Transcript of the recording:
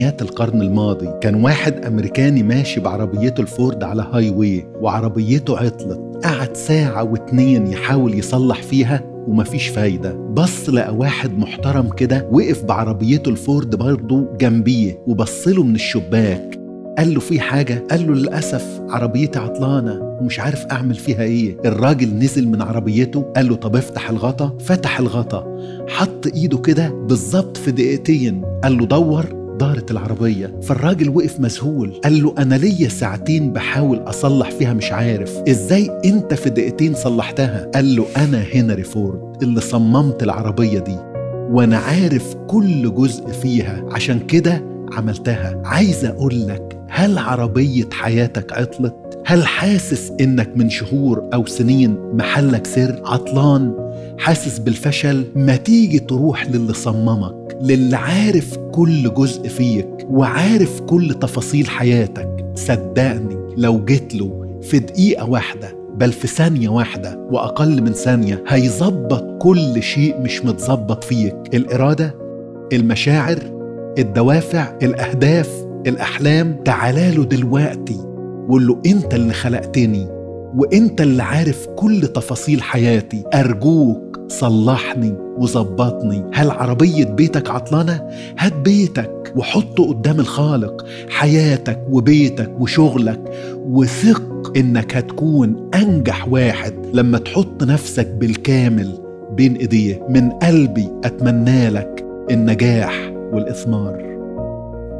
تسعينيات القرن الماضي كان واحد أمريكاني ماشي بعربيته الفورد على هاي واي وعربيته عطلت قعد ساعة واتنين يحاول يصلح فيها ومفيش فايدة بص لقى واحد محترم كده وقف بعربيته الفورد برضه جنبيه وبصله من الشباك قال له في حاجة؟ قال له للأسف عربيتي عطلانة ومش عارف أعمل فيها إيه الراجل نزل من عربيته قال له طب افتح الغطا فتح الغطا حط إيده كده بالظبط في دقيقتين قال له دور دارت العربية فالراجل وقف مذهول قال له أنا ليا ساعتين بحاول أصلح فيها مش عارف إزاي أنت في دقيقتين صلحتها قال له أنا هنري فورد اللي صممت العربية دي وأنا عارف كل جزء فيها عشان كده عملتها عايز أقول لك هل عربية حياتك عطلت؟ هل حاسس إنك من شهور أو سنين محلك سر عطلان؟ حاسس بالفشل؟ ما تيجي تروح للي صممك للي عارف كل جزء فيك وعارف كل تفاصيل حياتك صدقني لو جيت له في دقيقة واحدة بل في ثانية واحدة وأقل من ثانية هيظبط كل شيء مش متظبط فيك الإرادة المشاعر الدوافع الأهداف الأحلام تعالاله دلوقتي وقول له أنت اللي خلقتني وأنت اللي عارف كل تفاصيل حياتي أرجوك صلحني وظبطني هل عربية بيتك عطلانة؟ هات بيتك وحطه قدام الخالق حياتك وبيتك وشغلك وثق إنك هتكون أنجح واحد لما تحط نفسك بالكامل بين إيديه من قلبي أتمنى لك النجاح والإثمار